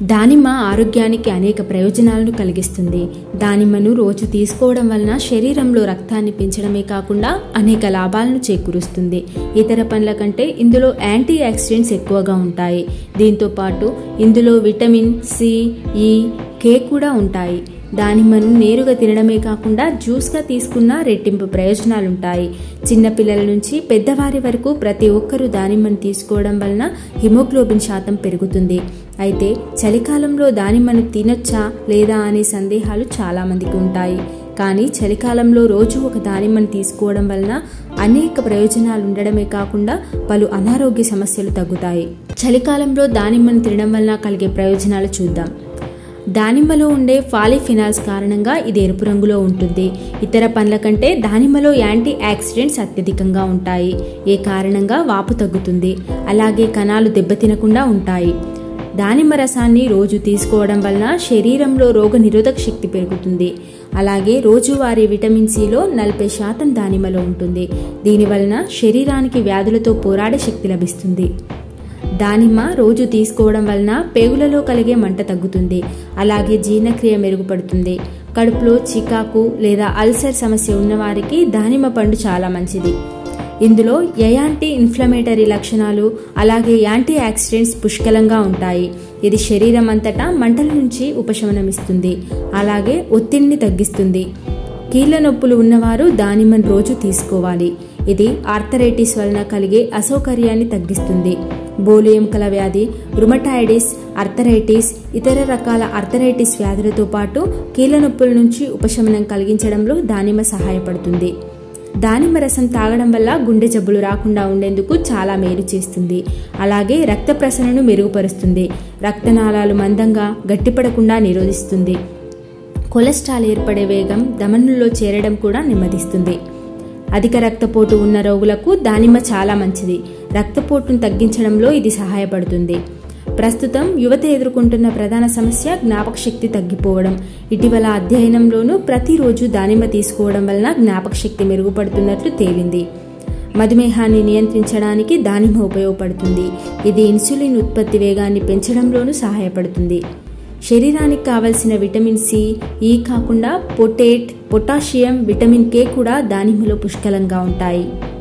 దానిమ్మ ఆరోగ్యానికి అనేక ప్రయోజనాలను కలిగిస్తుంది దానిమ్మను రోజు తీసుకోవడం వలన శరీరంలో రక్తాన్ని పెంచడమే కాకుండా అనేక లాభాలను చేకూరుస్తుంది ఇతర పండ్ల కంటే ఇందులో యాంటీ ఆక్సిడెంట్స్ ఎక్కువగా ఉంటాయి దీంతో పాటు ఇందులో విటమిన్ సి ఈ కే కూడా ఉంటాయి దానిమ్మను నేరుగా తినడమే కాకుండా జ్యూస్గా తీసుకున్న రెట్టింపు ప్రయోజనాలుంటాయి చిన్నపిల్లల నుంచి పెద్దవారి వరకు ప్రతి ఒక్కరూ దానిమ్మను తీసుకోవడం వలన హిమోగ్లోబిన్ శాతం పెరుగుతుంది అయితే చలికాలంలో దానిమ్మను తినొచ్చా లేదా అనే సందేహాలు చాలామందికి ఉంటాయి కానీ చలికాలంలో రోజు ఒక దానిమ్మను తీసుకోవడం వలన అనేక ప్రయోజనాలు ఉండడమే కాకుండా పలు అనారోగ్య సమస్యలు తగ్గుతాయి చలికాలంలో దానిమ్మను తినడం వలన కలిగే ప్రయోజనాలు చూద్దాం దానిమ్మలో ఉండే ఫాలిఫినాల్స్ కారణంగా ఇది ఎరుపు రంగులో ఉంటుంది ఇతర పండ్ల కంటే దానిమ్మలో యాంటీ ఆక్సిడెంట్స్ అత్యధికంగా ఉంటాయి ఏ కారణంగా వాపు తగ్గుతుంది అలాగే కణాలు దెబ్బతినకుండా ఉంటాయి దానిమ్మ రసాన్ని రోజు తీసుకోవడం వలన శరీరంలో రోగ నిరోధక శక్తి పెరుగుతుంది అలాగే రోజువారీ విటమిన్ సిలో నలభై శాతం దానిమ్మలో ఉంటుంది దీనివలన శరీరానికి వ్యాధులతో పోరాడే శక్తి లభిస్తుంది దానిమ్మ రోజు తీసుకోవడం వలన పేగులలో కలిగే మంట తగ్గుతుంది అలాగే జీర్ణక్రియ మెరుగుపడుతుంది కడుపులో చికాకు లేదా అల్సర్ సమస్య ఉన్నవారికి దానిమ్మ పండు చాలా మంచిది ఇందులో యాంటీ ఇన్ఫ్లమేటరీ లక్షణాలు అలాగే యాంటీ ఆక్సిడెంట్స్ పుష్కలంగా ఉంటాయి ఇది శరీరం అంతటా మంటల నుంచి ఉపశమనమిస్తుంది అలాగే ఒత్తిడిని తగ్గిస్తుంది కీళ్ల నొప్పులు ఉన్నవారు దానిమ్మను రోజు తీసుకోవాలి ఇది ఆర్థరైటిస్ వలన కలిగే అసౌకర్యాన్ని తగ్గిస్తుంది బోలు ఎముకల వ్యాధి రుమటాయిడిస్ అర్థరైటిస్ ఇతర రకాల అర్థరైటిస్ వ్యాధులతో పాటు కీళ్ల నొప్పుల నుంచి ఉపశమనం కలిగించడంలో దానిమ్మ సహాయపడుతుంది దానిమ్మ రసం తాగడం వల్ల గుండె జబ్బులు రాకుండా ఉండేందుకు చాలా మేలు చేస్తుంది అలాగే రక్త ప్రసరణను మెరుగుపరుస్తుంది రక్తనాళాలు మందంగా గట్టిపడకుండా నిరోధిస్తుంది కొలెస్ట్రాల్ ఏర్పడే వేగం దమనుల్లో చేరడం కూడా నెమ్మదిస్తుంది అధిక రక్తపోటు ఉన్న రోగులకు దానిమ్మ చాలా మంచిది రక్తపోటును తగ్గించడంలో ఇది సహాయపడుతుంది ప్రస్తుతం యువత ఎదుర్కొంటున్న ప్రధాన సమస్య జ్ఞాపక శక్తి తగ్గిపోవడం ఇటీవల అధ్యయనంలోనూ ప్రతిరోజు దానిమ్మ తీసుకోవడం వలన జ్ఞాపక శక్తి మెరుగుపడుతున్నట్లు తేలింది మధుమేహాన్ని నియంత్రించడానికి దానిమ్మ ఉపయోగపడుతుంది ఇది ఇన్సులిన్ ఉత్పత్తి వేగాన్ని పెంచడంలోనూ సహాయపడుతుంది శరీరానికి కావలసిన విటమిన్ సి ఈ కాకుండా పొటేట్ పొటాషియం విటమిన్ కే కూడా దానిమ్మలో పుష్కలంగా ఉంటాయి